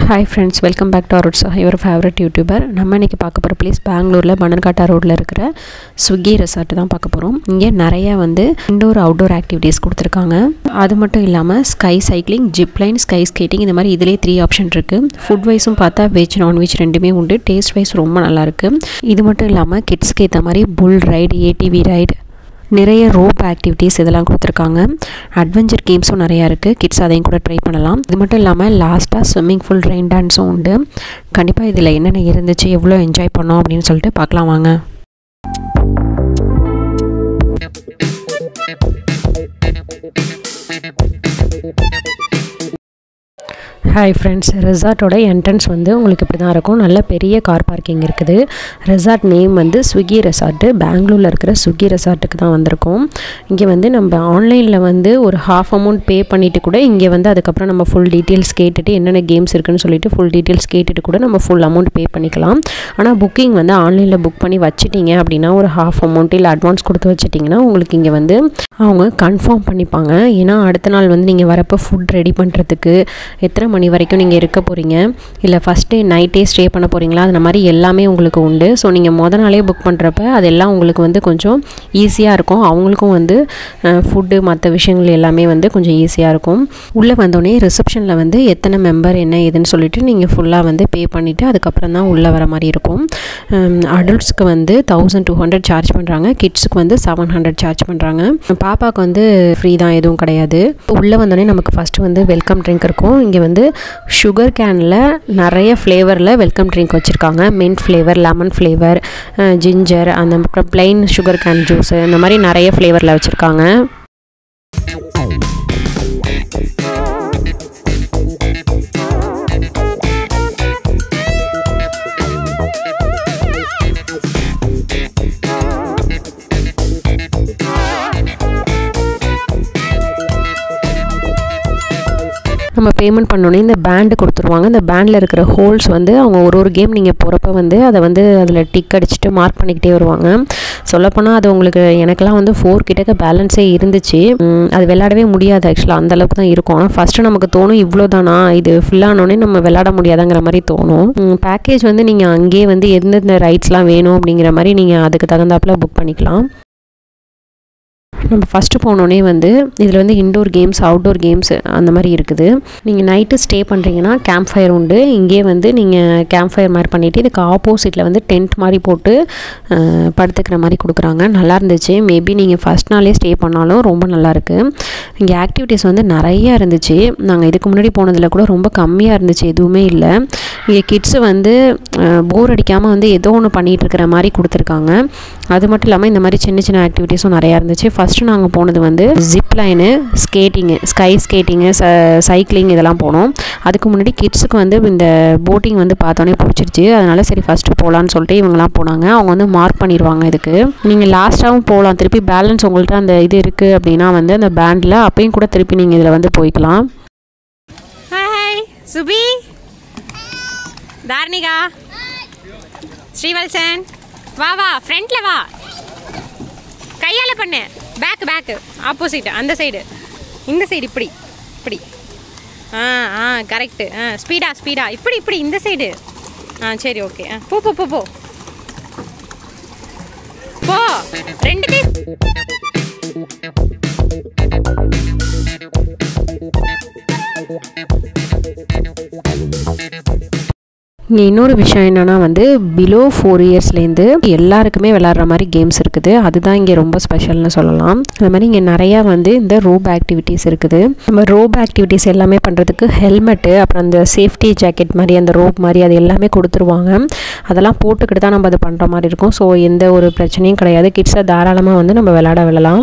hi friends welcome back to அருட்ஸ் இவர் favourite YouTuber நம்ம இன்றைக்கி பார்க்க போகிற ப்ளேஸ் பெங்களூரில் மணற்காட்டா ரோட்டில் இருக்கிற ஸ்விக்கி ரெசார்ட் தான் பார்க்க போகிறோம் இங்கே நிறைய வந்து இண்டோர் அவுட்டோர் ஆக்டிவிட்டீஸ் கொடுத்துருக்காங்க அது மட்டும் இல்லாமல் sky cycling zipline sky skating இந்த மாதிரி இதிலே த்ரீ ஆப்ஷன் இருக்குது ஃபுட் வைஸும் பார்த்தா வெஜ் நான்வெஜ் ரெண்டுமே உண்டு டேஸ்ட் வைஸ் ரொம்ப நல்லாயிருக்கு இது மட்டும் இல்லாமல் கிட்ஸ்க்கு ஏற்ற மாதிரி புல் ரைடு ஏடிவி ரைடு நிறைய ரோப் ஆக்டிவிட்டீஸ் இதெல்லாம் கொடுத்துருக்காங்க அட்வென்ச்சர் கேம்ஸும் நிறையா இருக்குது கிட்ஸ் அதையும் கூட ட்ரை பண்ணலாம் இது மட்டும் இல்லாமல் லாஸ்ட்டாக ஸ்விம்மிங் ஃபுல் ரெயின் டான்ஸும் உண்டு கண்டிப்பாக இதில் என்னென்ன இருந்துச்சு எவ்வளோ என்ஜாய் பண்ணோம் அப்படின்னு சொல்லிட்டு பார்க்கலாம் வாங்க ஹாய் ஃப்ரெண்ட்ஸ் ரெசார்ட்டோட என்ட்ரன்ஸ் வந்து உங்களுக்கு இப்படி தான் இருக்கும் நல்ல பெரிய கார் பார்க்கிங் இருக்குது ரெசார்ட் நேம் வந்து ஸ்விக்கி ரெசார்ட்டு பெங்களூரில் இருக்கிற ஸ்விக்கி ரெசார்ட்டுக்கு தான் வந்திருக்கோம் இங்கே வந்து நம்ம ஆன்லைனில் வந்து ஒரு ஹாஃப் அமௌண்ட் பே பண்ணிவிட்டு கூட இங்கே வந்து அதுக்கப்புறம் நம்ம ஃபுல் டீட்டெயில்ஸ் கேட்டுட்டு என்னென்ன கேம்ஸ் இருக்குன்னு சொல்லிட்டு ஃபுல் டீட்டெயில்ஸ் கேட்டுட்டு கூட நம்ம ஃபுல் அமௌண்ட் பே பண்ணிக்கலாம் ஆனால் புக்கிங் வந்து ஆன்லைனில் புக் பண்ணி வச்சிட்டிங்க அப்படின்னா ஒரு ஹாஃப் அமௌண்ட் இல்லை அட்வான்ஸ் கொடுத்து வச்சிட்டிங்கன்னா உங்களுக்கு இங்கே வந்து அவங்க கன்ஃபார்ம் பண்ணிப்பாங்க ஏன்னா அடுத்த நாள் வந்து நீங்கள் வரப்போ ஃபுட் ரெடி பண்ணுறதுக்கு எத்தனை மணி வரைக்கும் நீங்கள் இருக்க போகிறீங்க இல்லை ஃபஸ்ட்டு நைட்டே ஸ்டே பண்ண போகிறீங்களா அந்த மாதிரி எல்லாமே உங்களுக்கு உண்டு ஸோ நீங்கள் மொதல் நாளே புக் பண்ணுறப்ப அதெல்லாம் உங்களுக்கு வந்து கொஞ்சம் ஈஸியாக இருக்கும் அவங்களுக்கும் வந்து ஃபுட்டு மற்ற விஷயங்கள் எல்லாமே வந்து கொஞ்சம் ஈஸியாக இருக்கும் உள்ளே வந்தோடனே ரிசப்ஷனில் வந்து எத்தனை மெம்பர் என்ன ஏதுன்னு சொல்லிட்டு நீங்கள் ஃபுல்லாக வந்து பே பண்ணிவிட்டு அதுக்கப்புறம் தான் உள்ளே வர மாதிரி இருக்கும் அடல்ட்ஸ்க்கு வந்து தௌசண்ட் டூ ஹண்ட்ரட் சார்ஜ் பண்ணுறாங்க கிட்ஸுக்கு வந்து செவன் ஹண்ட்ரட் சார்ஜ் பண்ணுறாங்க பாப்பாவுக்கு வந்து ஃப்ரீ தான் எதுவும் கிடையாது உள்ளே வந்தோடனே நமக்கு ஃபஸ்ட்டு வந்து வெல்கம் ட்ரிங்க் இருக்கும் இங்கே வந்து சுகர் கேனில் நிறைய ஃப்ளேவரில் வெல்கம் ட்ரிங்க் வச்சுருக்காங்க mint flavour lemon flavour ginger அந்த அப்புறம் பிளெயின் சுகர் கேன் ஜூஸு இந்த மாதிரி நிறைய ஃப்ளேவரில் வச்சுருக்காங்க நம்ம பேமெண்ட் பண்ணோன்னே இந்த பேண்டு கொடுத்துருவாங்க இந்த பேண்டில் இருக்கிற ஹோல்ஸ் வந்து அவங்க ஒரு ஒரு கேம் நீங்கள் போகிறப்ப வந்து அதை வந்து அதில் டிக் அடிச்சுட்டு மார்க் பண்ணிக்கிட்டே வருவாங்க சொல்லப்போனால் அது உங்களுக்கு எனக்கெல்லாம் வந்து ஃபோர் கிட்டக்க பேலன்ஸே இருந்துச்சு அது விளையாடவே முடியாது ஆக்சுவலாக அந்தளவுக்கு தான் இருக்கும் ஆனால் ஃபஸ்ட்டு நமக்கு தோணும் இவ்வளோ தானா இது ஃபுல்லானோடனே நம்ம விளையாட முடியாதாங்கிற மாதிரி தோணும் பேக்கேஜ் வந்து நீங்கள் அங்கேயே வந்து எந்தெந்த ரைட்ஸ்லாம் வேணும் அப்படிங்கிற மாதிரி நீங்கள் அதுக்கு தகுந்தாப்பில் புக் பண்ணிக்கலாம் நம்ம ஃபஸ்ட்டு போனோடனே வந்து இதில் வந்து இன்டோர் கேம்ஸ் அவுட்டோர் கேம்ஸ் அந்த மாதிரி இருக்குது நீங்கள் நைட்டு ஸ்டே பண்ணுறீங்கன்னா கேம்ப் ஃபயர் உண்டு இங்கே வந்து நீங்கள் கேம்ப் ஃபயர் மாதிரி பண்ணிவிட்டு இதுக்கு ஆப்போசிட்டில் வந்து டென்ட் மாதிரி போட்டு படுத்துக்கிற மாதிரி கொடுக்குறாங்க நல்லா இருந்துச்சு மேபி நீங்கள் ஃபஸ்ட் நாளே ஸ்டே பண்ணாலும் ரொம்ப நல்லாயிருக்கு இங்கே ஆக்டிவிட்டீஸ் வந்து நிறையா இருந்துச்சு நாங்கள் இதுக்கு முன்னாடி போனதில் கூட ரொம்ப கம்மியாக இருந்துச்சு எதுவுமே இல்லை இங்கே கிட்ஸு வந்து போர் அடிக்காமல் வந்து ஏதோ ஒன்று பண்ணிகிட்டு இருக்கிற மாதிரி கொடுத்துருக்காங்க அது மட்டும் இல்லாமல் இந்த மாதிரி சின்ன சின்ன ஆக்டிவிட்டீஸும் நிறையா இருந்துச்சு ஃபஸ்ட்டு நாங்கள் போனது வந்து zip line skating sky skating ச சைக்கிளிங் இதெல்லாம் போனோம் அதுக்கு முன்னாடி கிட்ஸுக்கு வந்து இந்த போட்டிங் வந்து பார்த்தோன்னே பிடிச்சிருச்சு அதனால் சரி ஃபஸ்ட்டு போகலான்னு சொல்லிட்டு இவங்கெல்லாம் போனாங்க அவங்க வந்து மார்க் பண்ணிடுவாங்க இதுக்கு நீங்கள் லாஸ்ட்டாகவும் போகலாம் திருப்பி பேலன்ஸ் உங்கள்கிட்ட அந்த இது இருக்குது அப்படின்னா வந்து அந்த பேண்டில் அப்பயும் கூட திருப்பி நீங்கள் இதில் வந்து போய்க்கலாம் ஹாய் சுபி தார்னிகா ஸ்ரீவல்சன் வா வா ஃப்ரண்ட்ல வா கையால் பண்ணு பேக் பேக்கு ஆப்போசிட் அந்த சைடு இந்த சைடு இப்படி இப்படி ஆ ஆ கரெக்டு ஆ ஸ்பீடா ஸ்பீடா இப்படி இப்படி இந்த சைடு ஆ சரி ஓகே ஆ போ போ போ போ போ ரெண்டுத்தையும் இங்கே இன்னொரு விஷயம் என்னென்னா வந்து பிலோ ஃபோர் இயர்ஸ்லேருந்து எல்லாருக்குமே விளாட்ற மாதிரி கேம்ஸ் இருக்குது அதுதான் இங்கே ரொம்ப ஸ்பெஷல்னு சொல்லலாம் அது மாதிரி இங்கே நிறையா வந்து இந்த ரோப் ஆக்டிவிட்டீஸ் இருக்குது நம்ம ரோப் ஆக்டிவிட்டீஸ் எல்லாமே பண்ணுறதுக்கு ஹெல்மெட்டு அப்புறம் அந்த சேஃப்டி ஜாக்கெட் மாதிரி அந்த ரோப் மாதிரி அது எல்லாமே கொடுத்துருவாங்க அதெல்லாம் போட்டுக்கிட்டு தான் நம்ம அது பண்ணுற மாதிரி இருக்கும் ஸோ எந்த ஒரு பிரச்சனையும் கிடையாது கிட்ஸை தாராளமாக வந்து நம்ம விளாட விடலாம்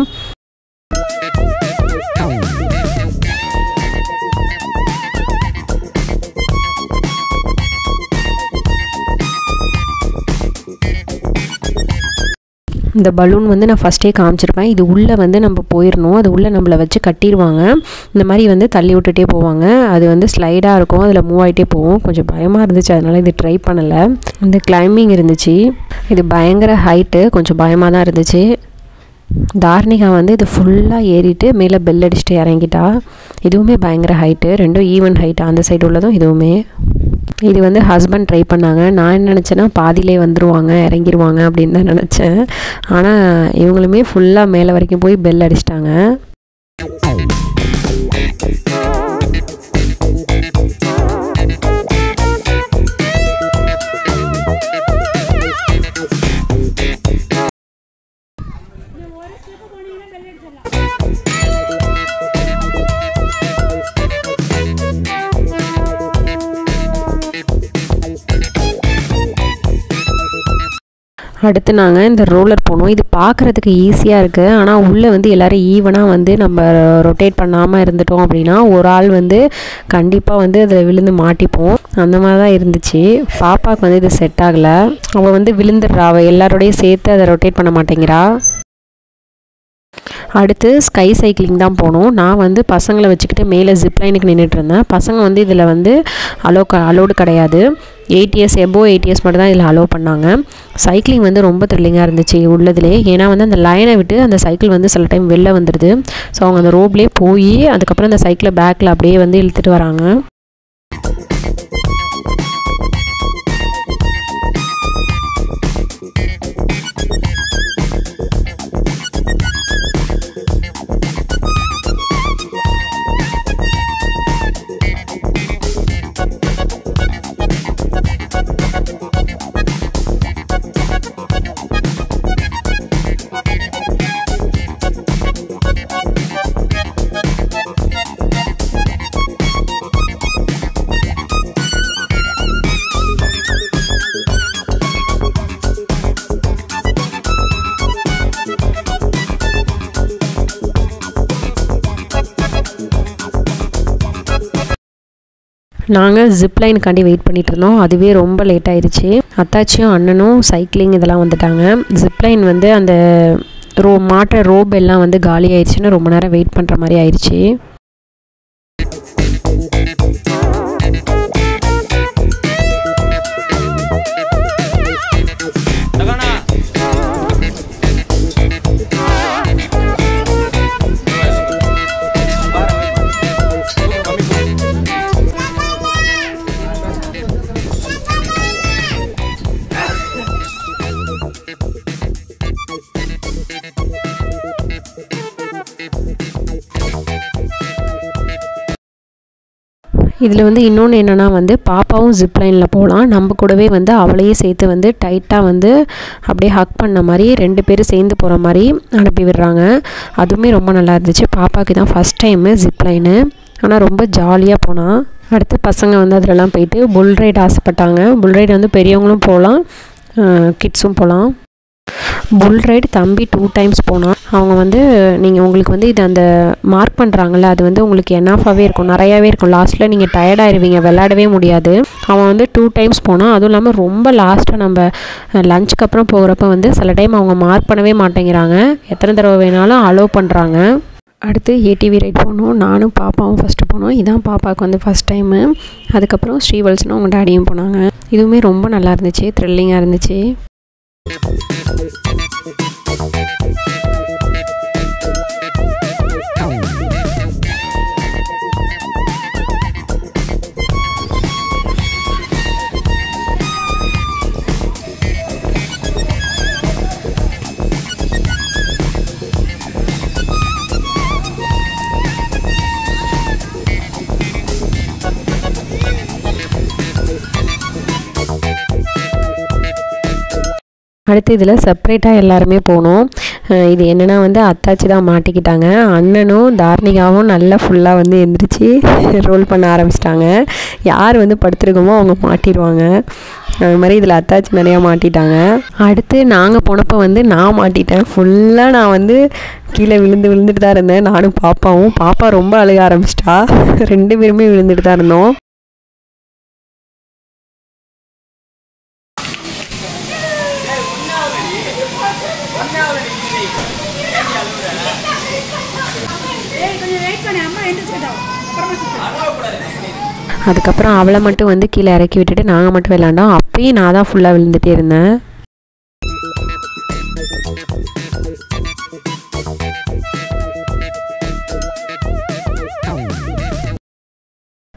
இந்த பலூன் வந்து நான் ஃபஸ்ட்டே காமிச்சிருப்பேன் இது உள்ளே வந்து நம்ம போயிடணும் அது உள்ளே நம்மளை வச்சு கட்டிடுவாங்க இந்த மாதிரி வந்து தள்ளி விட்டுட்டே போவாங்க அது வந்து ஸ்லைடாக இருக்கும் அதில் மூவ் ஆகிட்டே போகும் கொஞ்சம் பயமாக இருந்துச்சு அதனால் இது ட்ரை பண்ணலை இந்த கிளைம்பிங் இருந்துச்சு இது பயங்கர ஹைட்டு கொஞ்சம் பயமாக தான் இருந்துச்சு தார்னிகா வந்து இது ஃபுல்லாக ஏறிட்டு மேலே பெல் அடிச்சுட்டு இறங்கிட்டா இதுவுமே பயங்கர ஹைட்டு ரெண்டும் ஈவன் ஹைட்டு அந்த சைடு உள்ளதும் இதுவுமே இது வந்து ஹஸ்பண்ட் ட்ரை பண்ணாங்க நான் என்ன நினச்சேன்னா பாதியிலே வந்துடுவாங்க இறங்கிருவாங்க அப்படின்னு தான் நினச்சேன் ஆனால் இவங்களுமே ஃபுல்லாக மேலே வரைக்கும் போய் பெல் அடிச்சிட்டாங்க அடுத்து நாங்கள் இந்த ரோலர் போனோம் இது பார்க்குறதுக்கு ஈஸியாக இருக்குது ஆனால் உள்ளே வந்து எல்லோரும் ஈவனாக வந்து நம்ம ரொட்டேட் பண்ணாமல் இருந்துட்டோம் அப்படின்னா ஒரு ஆள் வந்து கண்டிப்பாக வந்து அதில் விழுந்து மாட்டிப்போம் அந்த மாதிரி தான் இருந்துச்சு பாப்பாவுக்கு வந்து இது செட் ஆகலை அவள் வந்து விழுந்துடுறா அவள் எல்லாரோடையும் சேர்த்து அதை ரொட்டேட் பண்ண மாட்டேங்கிறா அடுத்து ஸ்கை சைக்கிளிங் தான் போனோம் நான் வந்து பசங்களை வச்சுக்கிட்டு மேலே ஜிப்லைனுக்கு நின்றுட்டு இருந்தேன் பசங்க வந்து இதில் வந்து அலோ க அலோடு கிடையாது eight years above eight years மட்டும் தான் இதில் அலோவ் பண்ணாங்க சைக்கிளிங் வந்து ரொம்ப த்ரில்லிங்காக இருந்துச்சு உள்ளதுலே ஏன்னா வந்து அந்த லைனை விட்டு அந்த சைக்கிள் வந்து சில டைம் வெளில வந்துடுது ஸோ அவங்க அந்த ரோப்லேயே போய் அதுக்கப்புறம் அந்த சைக்கிளை பேக்கில் அப்படியே வந்து இழுத்துட்டு வராங்க நாங்கள் ஜிப்லைனுக்காண்டி வெயிட் பண்ணிட்டு இருந்தோம் அதுவே ரொம்ப லேட் ஆயிடுச்சு அத்தாச்சியும் அண்ணனும் சைக்கிளிங் இதெல்லாம் வந்துட்டாங்க ஜிப்லைன் வந்து அந்த ரோ மாட்டுற ரோப் எல்லாம் வந்து காலி ஆயிடுச்சுன்னு ரொம்ப நேரம் வெயிட் பண்ணுற மாதிரி ஆயிடுச்சு இதில் வந்து இன்னொன்று என்னென்னா வந்து பாப்பாவும் ஜிப்லைனில் போகலாம் நம்ம கூடவே வந்து அவளையும் சேர்த்து வந்து டைட்டாக வந்து அப்படியே ஹக் பண்ண மாதிரி ரெண்டு பேரும் சேர்ந்து போகிற மாதிரி அனுப்பி விடுறாங்க அதுவுமே ரொம்ப நல்லா இருந்துச்சு பாப்பாவுக்கு தான் ஃபஸ்ட் டைமு ஜிப்லைனு ஆனால் ரொம்ப ஜாலியாக போனான் அடுத்து பசங்க வந்து அதிலலாம் போயிட்டு புல் ரைட் ஆசைப்பட்டாங்க புல் ரைடு வந்து பெரியவங்களும் போகலாம் கிட்ஸும் போகலாம் புல் ரைடு தம்பி டூ டைம்ஸ் போனான் அவங்க வந்து நீங்கள் உங்களுக்கு வந்து இது அந்த மார்க் பண்ணுறாங்கல்ல அது வந்து உங்களுக்கு என்னாஃபாகவே இருக்கும் நிறையாவே இருக்கும் லாஸ்ட்டில் நீங்கள் டயர்டாயிருவீங்க விளையாடவே முடியாது அவன் வந்து டூ டைம்ஸ் போனான் அதுவும் இல்லாமல் ரொம்ப லாஸ்ட்டாக நம்ம லஞ்சுக்கு அப்புறம் போகிறப்ப வந்து சில டைம் அவங்க மார்க் பண்ணவே மாட்டேங்கிறாங்க எத்தனை தடவை வேணாலும் அலோவ் பண்ணுறாங்க அடுத்து ஏடிவி ரைட் போனோம் நானும் பாப்பாவும் ஃபஸ்ட்டு போனோம் இதான் பாப்பாவுக்கு வந்து ஃபஸ்ட் டைமு அதுக்கப்புறம் ஸ்ரீவல்ஸ்னு அவங்க டேடியும் போனாங்க இதுவுமே ரொம்ப நல்லா இருந்துச்சு த்ரில்லிங்காக இருந்துச்சு அடுத்து இதில் செப்ரேட்டாக எல்லாருமே போனோம் அஹ் இது என்னென்னா வந்து அத்தாச்சி தான் மாட்டிக்கிட்டாங்க அண்ணனும் தார்னிகாவும் நல்லா ஃபுல்லாக வந்து எந்திரிச்சு ரோல் பண்ண ஆரம்பிச்சிட்டாங்க யார் வந்து படுத்துருக்கோமோ அவங்க மாட்டிடுவாங்க அது மாதிரி இதில் அத்தாச்சி நிறையா மாட்டிட்டாங்க அடுத்து நாங்கள் போனப்போ வந்து நான் மாட்டிட்டேன் ஃபுல்லாக நான் வந்து கீழே விழுந்து விழுந்துட்டு தான் இருந்தேன் நானும் பாப்பாவும் பாப்பா ரொம்ப அழுக ஆரம்பிச்சிட்டா ரெண்டு பேருமே விழுந்துட்டு தான் இருந்தோம் அதுக்கப்புறம் அவளை மட்டும் வந்து கீழே இறக்கி விட்டுட்டு நாங்கள் மட்டும் விளாண்டோம் அப்பயும் நான் தான் ஃபுல்லாக விழுந்துட்டே இருந்தேன்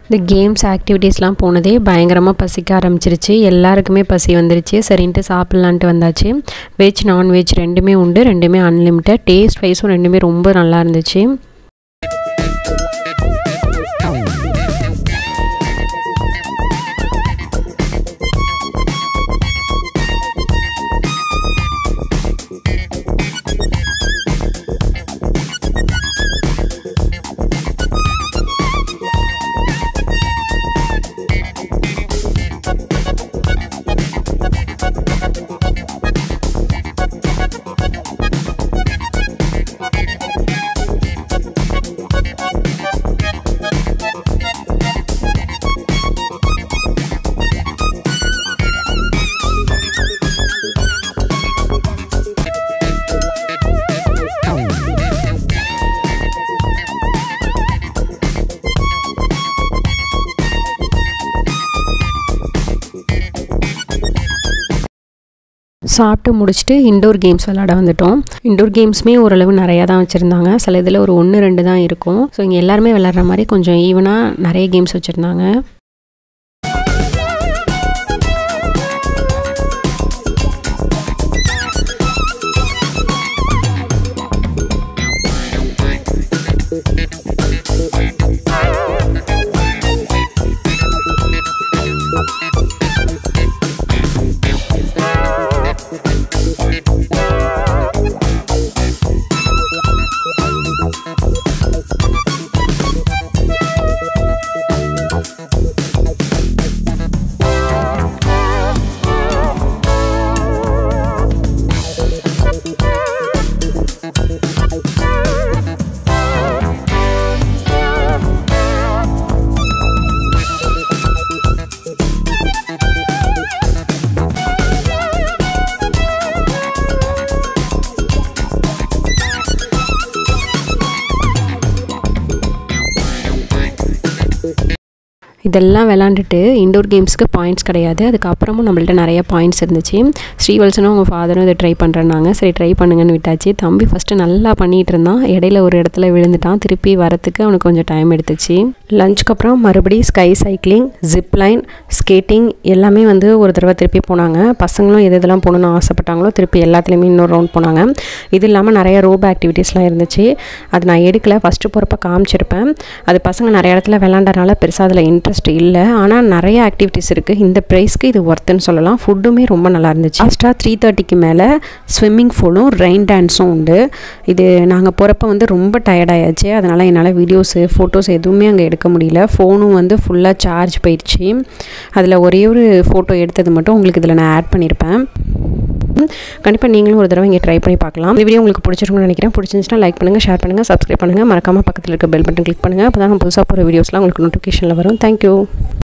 இந்த கேம்ஸ் ஆக்டிவிட்டீஸ்லாம் போனதே பயங்கரமாக பசிக்க ஆரம்பிச்சிருச்சு எல்லாருக்குமே பசி வந்துருச்சு சரின்ட்டு சாப்பிட்லான்ட்டு வந்தாச்சு வெஜ் நான்வெஜ் ரெண்டுமே உண்டு ரெண்டுமே அன்லிமிட்டட் டேஸ்ட் வைஸும் ரெண்டுமே ரொம்ப நல்லா இருந்துச்சு சாப்பிட்டு முடிச்சுட்டு இண்டோர் கேம்ஸ் விளாட வந்துட்டோம் இண்டோர் கேம்ஸுமே ஓரளவு நிறையா தான் வச்சுருந்தாங்க சில இதில் ஒரு ஒன்று ரெண்டு தான் இருக்கும் ஸோ இங்கே எல்லாருமே விளாட்ற மாதிரி கொஞ்சம் ஈவனாக நிறைய கேம்ஸ் வச்சுருந்தாங்க இதெல்லாம் விளாண்டுட்டு இண்டோர் கேம்ஸ்க்கு பாயிண்ட்ஸ் கிடையாது அதுக்கப்புறமும் நம்மள்ட்ட நிறைய பாயிண்ட்ஸ் இருந்துச்சு ஸ்ரீவல்சனும் அவங்க ஃபாதரும் இதை ட்ரை பண்ணுறேன்னாங்க சரி ட்ரை பண்ணுங்கன்னு விட்டாச்சு தம்பி ஃபஸ்ட்டு நல்லா பண்ணிகிட்டு இருந்தான் இடையில ஒரு இடத்துல விழுந்துட்டான் திருப்பி வரத்துக்கு அவனுக்கு கொஞ்சம் டைம் எடுத்துச்சு லஞ்சுக்கு அப்புறம் மறுபடியும் sky cycling zip line skating எல்லாமே வந்து ஒரு தடவை திருப்பி போனாங்க பசங்களும் எது எதெல்லாம் போகணுன்னு ஆசைப்பட்டாங்களோ திருப்பி எல்லாத்துலேயுமே இன்னொரு ரவுண்ட் போனாங்க இது இல்லாமல் நிறைய ரோப் ஆக்டிவிட்டீஸ்லாம் இருந்துச்சு அது நான் எடுக்கல ஃபஸ்ட்டு போகிறப்ப காமிச்சிருப்பேன் அது பசங்க நிறைய இடத்துல விளாண்டனால பெருசாக அதில் இன்ட்ரெஸ்ட் இல்லை ஆனால் நிறைய ஆக்டிவிட்டீஸ் இருக்குது இந்த ப்ரைஸ்க்கு இது ஒர்த்துன்னு சொல்லலாம் ஃபுட்டுமே ரொம்ப நல்லா இருந்துச்சு லாஸ்ட்டாக த்ரீ தேர்ட்டிக்கு மேலே ஸ்விம்மிங் பூலும் ரெயின் டான்ஸும் உண்டு இது நாங்கள் போகிறப்ப வந்து ரொம்ப டயர்டாயாச்சு அதனால் என்னால் வீடியோஸு ஃபோட்டோஸ் எதுவுமே அங்கே எடுக்க முடியல ஃபோனும் வந்து ஃபுல்லாக சார்ஜ் போயிடுச்சு அதில் ஒரே ஒரு ஃபோட்டோ எடுத்தது மட்டும் உங்களுக்கு இதில் நான் ஆட் பண்ணியிருப்பேன் கண்டிப்பாக நீங்களும் ஒரு தடவை இங்கே ட்ரை பண்ணி பார்க்கலாம் இந்த வீடியோ உங்களுக்கு பிடிச்சிருக்கும்னு நினைக்கிறேன் பிடிச்சிருந்துச்சுன்னா லைக் பண்ணுங்கள் ஷேர் பண்ணுங்கள் சப்ஸ்கிரைப் பண்ணுங்கள் மறக்காமல் பக்கத்தில் இருக்க பெல் பட்டன் கிளிக் பண்ணுங்கள் அப்போ தான் புதுசாக போகிற வீடியோஸ்லாம் உங்களுக்கு நோட்டிஃபிகேஷனில் வரும் தேங்க்யூ